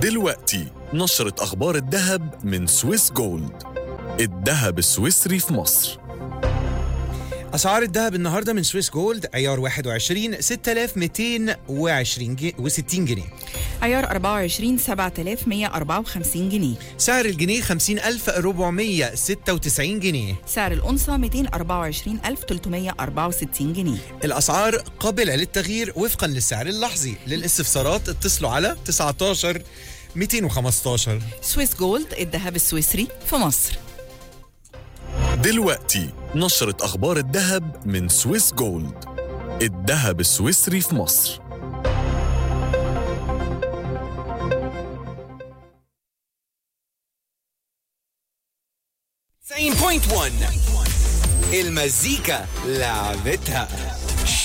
دلوقتي نشرة أخبار الذهب من سويس جولد الذهب السويسري في مصر اسعار الذهب النهارده من سويس جولد عيار 21 6220 جي- و60 جنيه عيار 24 7154 جنيه سعر الجنيه 50496 جنيه سعر الأنصة 224364 جنيه الاسعار قابله للتغيير وفقا للسعر اللحظي للاستفسارات اتصلوا على 19 215 سويس جولد الذهب السويسري في مصر دلوقتي نشرة أخبار الذهب من سويس جولد الذهب السويسري في مصر المزيكا لعبتها